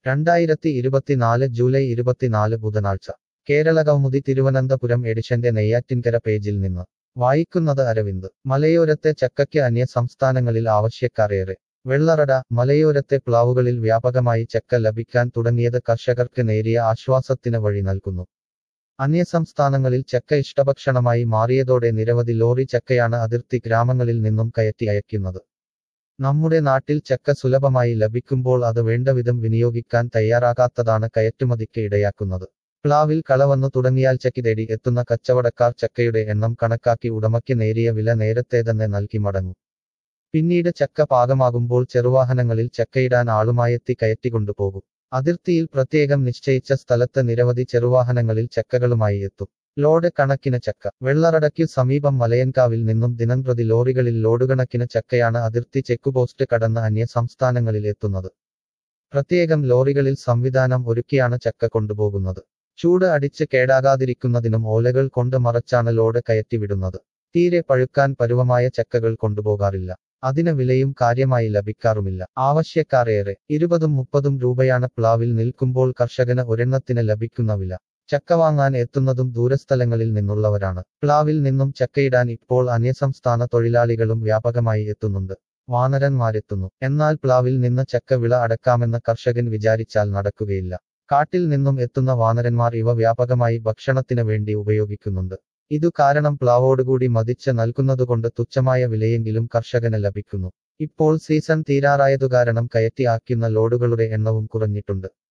രണ്ടായിരത്തി ഇരുപത്തിനാല് ജൂലൈ ഇരുപത്തിനാല് ബുധനാഴ്ച കേരള കൗമുദി തിരുവനന്തപുരം എഡിഷന്റെ നെയ്യാറ്റിൻകര പേജിൽ നിന്ന് വായിക്കുന്നത് അരവിന്ദ് മലയോരത്തെ ചക്കയ്ക്ക് അന്യ സംസ്ഥാനങ്ങളിൽ ആവശ്യക്കാരേറെ വെള്ളറട മലയോരത്തെ പ്ലാവുകളിൽ വ്യാപകമായി ചക്ക ലഭിക്കാൻ തുടങ്ങിയത് കർഷകർക്ക് നേരിയ ആശ്വാസത്തിന് വഴി നൽകുന്നു അന്യസംസ്ഥാനങ്ങളിൽ ചക്ക ഇഷ്ടഭക്ഷണമായി മാറിയതോടെ നിരവധി ലോറി ചക്കയാണ് അതിർത്തി ഗ്രാമങ്ങളിൽ നിന്നും കയറ്റി അയക്കുന്നത് നമ്മുടെ നാട്ടിൽ ചക്ക സുലഭമായി ലഭിക്കുമ്പോൾ അത് വേണ്ടവിധം വിനിയോഗിക്കാൻ തയ്യാറാകാത്തതാണ് കയറ്റുമതിക്ക് ഇടയാക്കുന്നത് പ്ലാവിൽ കളവന്നു തുടങ്ങിയാൽ ചക്കി തേടി എത്തുന്ന കച്ചവടക്കാർ ചക്കയുടെ എണ്ണം കണക്കാക്കി ഉടമയ്ക്ക് നേരിയ വില നേരത്തെ തന്നെ നൽകി മടങ്ങും പിന്നീട് ചക്ക പാകമാകുമ്പോൾ ചെറുവാഹനങ്ങളിൽ ചക്കയിടാൻ ആളുമായെത്തി കയറ്റിക്കൊണ്ടുപോകും അതിർത്തിയിൽ പ്രത്യേകം നിശ്ചയിച്ച സ്ഥലത്ത് നിരവധി ചെറുവാഹനങ്ങളിൽ ചക്കകളുമായി എത്തും ലോഡ് കണക്കിന് ചക്ക വെള്ളറടയ്ക്കു സമീപം മലയൻകാവിൽ നിന്നും ദിനംപ്രതി ലോറികളിൽ ലോഡുകണക്കിന് ചക്കയാണ് അതിർത്തി ചെക്കുപോസ്റ്റ് കടന്ന് അന്യ സംസ്ഥാനങ്ങളിൽ എത്തുന്നത് പ്രത്യേകം ലോറികളിൽ സംവിധാനം ഒരുക്കിയാണ് ചക്ക കൊണ്ടുപോകുന്നത് ചൂട് അടിച്ച് കേടാകാതിരിക്കുന്നതിനും ഓലകൾ കൊണ്ട് മറച്ചാണ് ലോഡ് കയറ്റിവിടുന്നത് തീരെ പഴുക്കാൻ പരുവമായ ചക്കകൾ കൊണ്ടുപോകാറില്ല അതിന് വിലയും കാര്യമായി ലഭിക്കാറുമില്ല ആവശ്യക്കാരേറെ ഇരുപതും മുപ്പതും രൂപയാണ് പ്ലാവിൽ നിൽക്കുമ്പോൾ കർഷകന് ഒരെണ്ണത്തിന് ലഭിക്കുന്ന വില ചക്ക വാങ്ങാൻ എത്തുന്നതും ദൂരസ്ഥലങ്ങളിൽ നിന്നുള്ളവരാണ് പ്ലാവിൽ നിന്നും ചക്കയിടാൻ ഇപ്പോൾ അന്യസംസ്ഥാന തൊഴിലാളികളും വ്യാപകമായി എത്തുന്നുണ്ട് വാനരന്മാരെത്തുന്നു എന്നാൽ പ്ലാവിൽ നിന്ന് ചക്ക വിള അടക്കാമെന്ന് കർഷകൻ വിചാരിച്ചാൽ നടക്കുകയില്ല കാട്ടിൽ നിന്നും എത്തുന്ന വാനരന്മാർ ഇവ വ്യാപകമായി ഭക്ഷണത്തിന് വേണ്ടി ഉപയോഗിക്കുന്നുണ്ട് ഇതു കാരണം പ്ലാവോടുകൂടി മതിച്ച് നൽകുന്നതുകൊണ്ട് തുച്ഛമായ വിലയെങ്കിലും കർഷകന് ലഭിക്കുന്നു ഇപ്പോൾ സീസൺ തീരാറായതു കാരണം കയറ്റി ആക്കുന്ന ലോഡുകളുടെ എണ്ണവും കുറഞ്ഞിട്ടുണ്ട്